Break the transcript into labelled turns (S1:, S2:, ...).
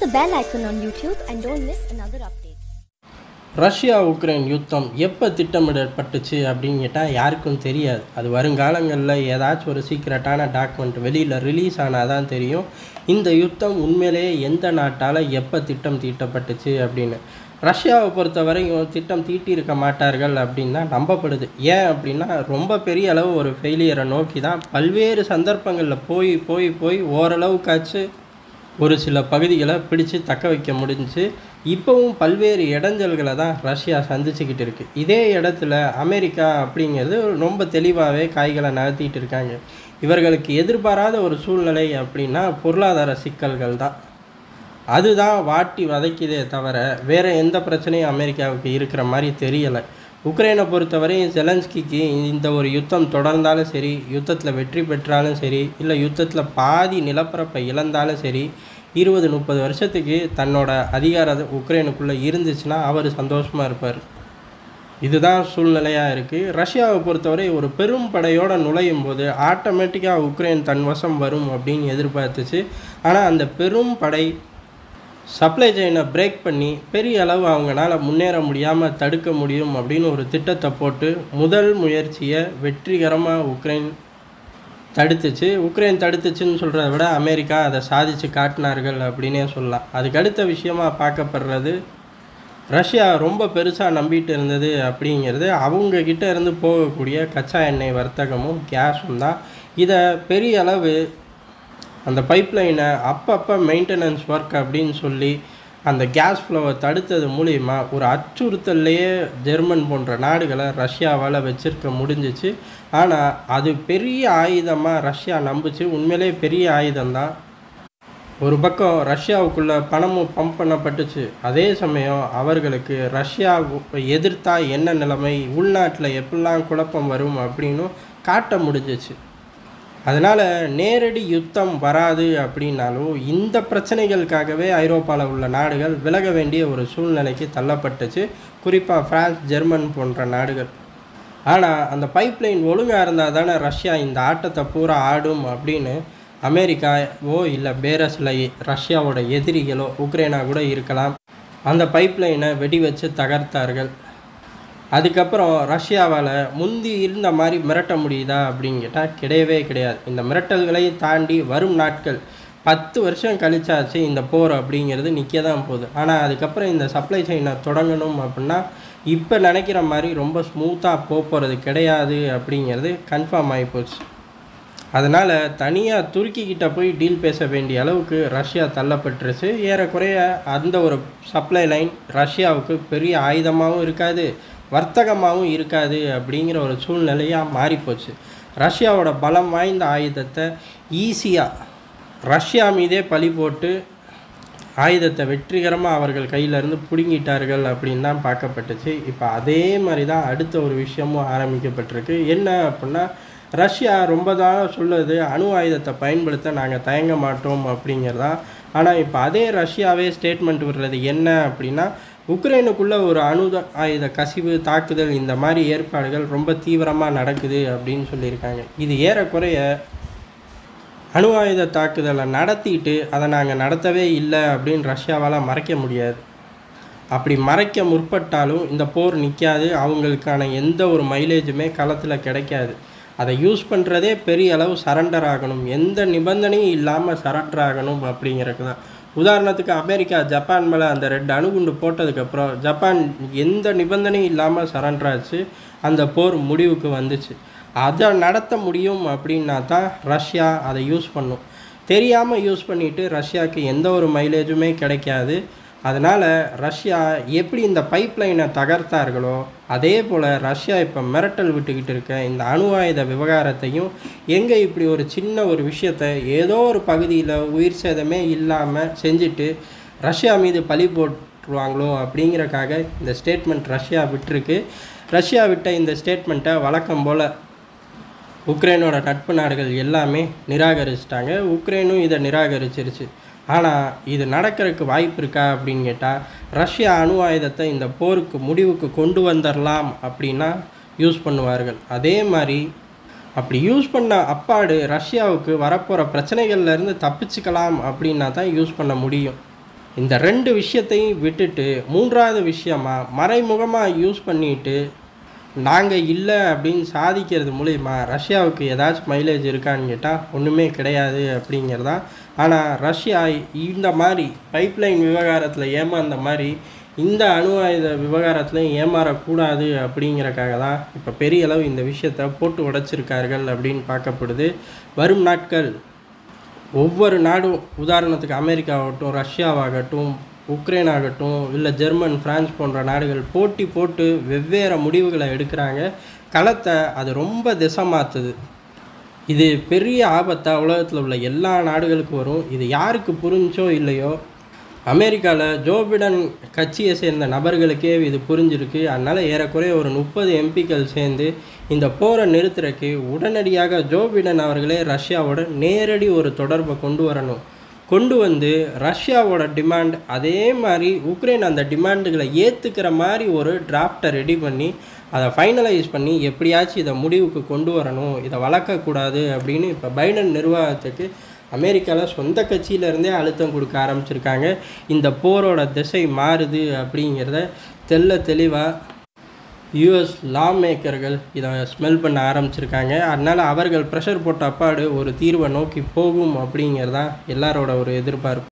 S1: the bell icon on YouTube and don't miss another update.
S2: Russia Ukraine யுத்தம் எப்போ திட்டமிடப்பட்டுச்சு அப்படின்னு கேட்டால் யாருக்கும் தெரியாது அது வருங்காலங்களில் ஏதாச்சும் ஒரு சீக்ரெட்டான டாக்குமெண்ட் வெளியில் ரிலீஸ் ஆனால் தான் தெரியும் இந்த யுத்தம் உண்மையிலேயே எந்த நாட்டால் எப்போ திட்டம் தீட்டப்பட்டுச்சு அப்படின்னு ரஷ்யாவை பொறுத்த வரைக்கும் திட்டம் தீட்டியிருக்க மாட்டார்கள் அப்படின்னு தான் நம்பப்படுது ஏன் அப்படின்னா ரொம்ப பெரிய அளவு ஒரு ஃபெயிலியரை நோக்கி தான் பல்வேறு சந்தர்ப்பங்களில் போய் போய் போய் ஓரளவுக்காச்சு ஒரு சில பகுதிகளை பிடிச்சு தக்க வைக்க முடிஞ்சுச்சு இப்போவும் பல்வேறு இடைஞ்சல்களை தான் ரஷ்யா சந்திச்சுக்கிட்டு இருக்கு இதே இடத்துல அமெரிக்கா அப்படிங்கிறது ரொம்ப தெளிவாகவே காய்களை நகர்த்திட்டு இருக்காங்க இவர்களுக்கு எதிர்பாராத ஒரு சூழ்நிலை அப்படின்னா பொருளாதார சிக்கல்கள் தான் அதுதான் வாட்டி வதைக்குதே தவிர வேறு எந்த பிரச்சனையும் அமெரிக்காவுக்கு இருக்கிற மாதிரி தெரியலை உக்ரைனை பொறுத்தவரை ஜெலன்ஸ்கிக்கு இந்த ஒரு யுத்தம் தொடர்ந்தாலும் சரி யுத்தத்தில் வெற்றி பெற்றாலும் சரி இல்லை யுத்தத்தில் பாதி நிலப்பரப்பை இழந்தாலும் சரி இருபது முப்பது வருஷத்துக்கு தன்னோட அதிகாரம் உக்ரைனுக்குள்ளே இருந்துச்சுன்னா அவர் சந்தோஷமாக இருப்பார் இதுதான் சூழ்நிலையாக இருக்குது ரஷ்யாவை பொறுத்தவரை ஒரு பெரும் படையோடு நுழையும் போது ஆட்டோமேட்டிக்காக உக்ரைன் தன் வசம் வரும் அப்படின்னு எதிர்பார்த்துச்சு ஆனால் அந்த பெரும் படை சப்ளை செயினை பிரேக் பண்ணி பெரிய அளவு அவங்களால முன்னேற முடியாமல் தடுக்க முடியும் அப்படின்னு ஒரு திட்டத்தை போட்டு முதல் முயற்சியை வெற்றிகரமாக உக்ரைன் தடுத்துச்சு உக்ரைன் தடுத்துச்சுன்னு சொல்கிறத விட அமெரிக்கா அதை சாதிச்சு காட்டினார்கள் அப்படின்னே சொல்லலாம் அதுக்கு அடுத்த விஷயமா பார்க்கப்படுறது ரஷ்யா ரொம்ப பெருசாக நம்பிட்டு இருந்தது அப்படிங்கிறது அவங்க கிட்ட இருந்து போகக்கூடிய கச்சா எண்ணெய் வர்த்தகமும் கேஸும் தான் இதை பெரிய அளவு அந்த பைப்லைனை அப்பப்போ மெயின்டெனன்ஸ் ஒர்க் அப்படின்னு சொல்லி அந்த கேஸ் ஃப்ளோவை தடுத்தது மூலிமா ஒரு அச்சுறுத்தல்லையே ஜெர்மன் போன்ற நாடுகளை ரஷ்யாவால் வச்சிருக்க முடிஞ்சிச்சு ஆனால் அது பெரிய ஆயுதமாக ரஷ்யா நம்புச்சு உண்மையிலே பெரிய ஆயுதம்தான் ஒரு பக்கம் ரஷ்யாவுக்குள்ள பணமும் பம்ப் பண்ணப்பட்டுச்சு அதே சமயம் அவர்களுக்கு ரஷ்யா எதிர்த்தா என்ன நிலைமை உள்நாட்டில் எப்படிலாம் குழப்பம் வரும் அப்படின்னும் காட்ட முடிஞ்சிச்சு அதனால் நேரடி யுத்தம் வராது அப்படின்னாலும் இந்த பிரச்சனைகளுக்காகவே ஐரோப்பாவில் உள்ள நாடுகள் விலக வேண்டிய ஒரு சூழ்நிலைக்கு தள்ளப்பட்டுச்சு குறிப்பாக பிரான்ஸ் ஜெர்மன் போன்ற நாடுகள் ஆனால் அந்த பைப்லைன் ஒழுங்காக இருந்தால் தானே ரஷ்யா இந்த ஆட்டத்தை பூரா ஆடும் அப்படின்னு அமெரிக்காவோ இல்லை பேரஸில் ரஷ்யாவோட எதிரிகளோ உக்ரைனா கூட இருக்கலாம் அந்த பைப்லைனை வெடி வச்சு தகர்த்தார்கள் அதுக்கப்புறம் ரஷ்யாவால் முந்தி இருந்த மாதிரி மிரட்ட முடியுதா அப்படின்னு கேட்டால் கிடையவே கிடையாது இந்த மிரட்டல்களை தாண்டி வரும் நாட்கள் பத்து வருஷம் கழிச்சாச்சு இந்த போர் அப்படிங்கிறது நிற்க தான் போகுது ஆனால் அதுக்கப்புறம் இந்த சப்ளை செயினை தொடங்கணும் அப்படின்னா இப்போ நினைக்கிற மாதிரி ரொம்ப ஸ்மூத்தாக போக போகிறது கிடையாது அப்படிங்கிறது கன்ஃபார்ம் ஆகி போச்சு அதனால் தனியாக துருக்கிக்கிட்ட போய் டீல் பேச வேண்டிய அளவுக்கு ரஷ்யா தள்ளப்பட்டுருச்சு ஏறக்குறைய அந்த ஒரு சப்ளை லைன் ரஷ்யாவுக்கு பெரிய ஆயுதமாகவும் இருக்காது வர்த்தகமாகவும் இருக்காது அப்படிங்கிற ஒரு சூழ்நிலையாக மாறிப்போச்சு ரஷ்யாவோட பலம் வாய்ந்த ஆயுதத்தை ஈஸியாக ரஷ்யா மீதே பழி போட்டு ஆயுதத்தை வெற்றிகரமாக அவர்கள் கையிலேருந்து பிடுங்கிட்டார்கள் அப்படின்னு தான் பார்க்கப்பட்டுச்சு இப்போ அதே மாதிரி தான் அடுத்த ஒரு விஷயமும் ஆரம்பிக்கப்பட்டிருக்கு என்ன அப்படின்னா ரஷ்யா ரொம்ப நாளாக சொல்லுது அணு ஆயுதத்தை பயன்படுத்த நாங்கள் தயங்க மாட்டோம் அப்படிங்கிறதா ஆனால் இப்போ அதே ரஷ்யாவே ஸ்டேட்மெண்ட் விடுறது என்ன அப்படின்னா உக்ரைனுக்குள்ளே ஒரு அணு ஆயுத கசிவு தாக்குதல் இந்த மாதிரி ஏற்பாடுகள் ரொம்ப தீவிரமாக நடக்குது அப்படின்னு சொல்லியிருக்காங்க இது ஏறக்குறைய அணு ஆயுத தாக்குதலை நடத்திட்டு அதை நாங்கள் நடத்தவே இல்லை அப்படின்னு ரஷ்யாவால் மறைக்க முடியாது அப்படி மறைக்க முற்பட்டாலும் இந்த போர் நிற்காது அவங்களுக்கான எந்த ஒரு மைலேஜுமே களத்தில் கிடைக்காது அதை யூஸ் பண்ணுறதே பெரிய அளவு சரண்டர் ஆகணும் எந்த நிபந்தனையும் இல்லாமல் சரண்டர் ஆகணும் அப்படிங்கிறது தான் உதாரணத்துக்கு அமெரிக்கா ஜப்பான் மேலே அந்த ரெண்டு அணுகுண்டு போட்டதுக்கப்புறம் ஜப்பான் எந்த நிபந்தனையும் இல்லாமல் சரண்டர் ஆச்சு அந்த போர் முடிவுக்கு வந்துச்சு அதை நடத்த முடியும் அப்படின்னா தான் ரஷ்யா அதை யூஸ் பண்ணும் தெரியாமல் யூஸ் பண்ணிவிட்டு ரஷ்யாவுக்கு எந்த ஒரு மைலேஜுமே கிடைக்காது அதனால் ரஷ்யா எப்படி இந்த பைப்லைனை தகர்த்தார்களோ அதே போல் ரஷ்யா இப்போ மிரட்டல் விட்டுக்கிட்டு இருக்க இந்த அணு ஆயுத விவகாரத்தையும் எங்கே இப்படி ஒரு சின்ன ஒரு விஷயத்தை ஏதோ ஒரு பகுதியில் உயிர் சேதமே இல்லாமல் செஞ்சுட்டு ரஷ்யா மீது பழி போட்டுருவாங்களோ அப்படிங்கிறக்காக இந்த ஸ்டேட்மெண்ட் ரஷ்யா விட்டுருக்கு ரஷ்யா விட்ட இந்த ஸ்டேட்மெண்ட்டை வழக்கம் போல் உக்ரைனோட நட்பு நாடுகள் எல்லாமே நிராகரிச்சிட்டாங்க உக்ரைனும் இதை நிராகரிச்சிருச்சு ஆனால் இது நடக்கிறதுக்கு வாய்ப்பு இருக்கா அப்படின்னு கேட்டால் ரஷ்யா அணு ஆயுதத்தை இந்த போருக்கு முடிவுக்கு கொண்டு வந்துடலாம் அப்படின்னா யூஸ் பண்ணுவார்கள் அதே மாதிரி அப்படி யூஸ் பண்ண அப்பாடு ரஷ்யாவுக்கு வரப்போகிற பிரச்சனைகள்லேருந்து தப்பிச்சுக்கலாம் அப்படின்னா தான் யூஸ் பண்ண முடியும் இந்த ரெண்டு விஷயத்தையும் விட்டுட்டு மூன்றாவது விஷயமா மறைமுகமாக யூஸ் பண்ணிட்டு நாங்கள் இல்லை அப்படின்னு சாதிக்கிறது மூலிமா ரஷ்யாவுக்கு ஏதாச்சும் மைலேஜ் இருக்கான்னு கேட்டால் ஒன்றுமே கிடையாது அப்படிங்கிறதா ஆனால் ரஷ்யா இந்த மாதிரி பைப்லைன் விவகாரத்தில் ஏமாந்த மாதிரி இந்த அணு ஆயுத விவகாரத்துலையும் ஏமாறக்கூடாது அப்படிங்கிறக்காக தான் இப்போ பெரிய அளவு இந்த விஷயத்தை போட்டு உடைச்சிருக்கார்கள் அப்படின்னு பார்க்கப்படுது வரும் நாட்கள் ஒவ்வொரு நாடும் உதாரணத்துக்கு அமெரிக்காவாகட்டும் ரஷ்யாவாகட்டும் உக்ரைன் ஆகட்டும் இல்லை ஜெர்மன் பிரான்ஸ் போன்ற நாடுகள் போட்டி போட்டு வெவ்வேறு முடிவுகளை எடுக்கிறாங்க களத்தை அது ரொம்ப திசை மாற்றுது இது பெரிய ஆபத்தாக உலகத்தில் உள்ள எல்லா நாடுகளுக்கும் வரும் இது யாருக்கு புரிஞ்சோ இல்லையோ அமெரிக்காவில் ஜோ பிடன் கட்சியை சேர்ந்த நபர்களுக்கே இது புரிஞ்சிருக்கு அதனால் ஏறக்குறைய ஒரு முப்பது எம்பிக்கள் சேர்ந்து இந்த போரை நிறுத்துறதுக்கு உடனடியாக ஜோ பிடன் அவர்களே ரஷ்யாவோட நேரடி ஒரு தொடர்பை கொண்டு வரணும் கொண்டு வந்து ரஷ்யாவோட டிமாண்ட் அதே மாதிரி உக்ரைன் அந்த டிமாண்டுகளை ஏற்றுக்கிற மாதிரி ஒரு டிராஃப்டை ரெடி பண்ணி அதை ஃபைனலைஸ் பண்ணி எப்படியாச்சும் இதை முடிவுக்கு கொண்டு வரணும் இதை வளர்க்கக்கூடாது அப்படின்னு இப்போ பைடன் நிர்வாகத்துக்கு அமெரிக்காவில் சொந்த கட்சியிலேருந்தே அழுத்தம் கொடுக்க ஆரம்பிச்சிருக்காங்க இந்த போரோட திசை மாறுது அப்படிங்கிறத தெல்ல தெளிவாக யூஎஸ் லா மேக்கர்கள் இதை ஸ்மெல் பண்ண ஆரம்பிச்சிருக்காங்க அதனால் அவர்கள் ப்ரெஷர் போட்ட அப்பாடு ஒரு தீர்வை நோக்கி போகும் அப்படிங்கிறதான் எல்லாரோட ஒரு எதிர்பார்ப்பு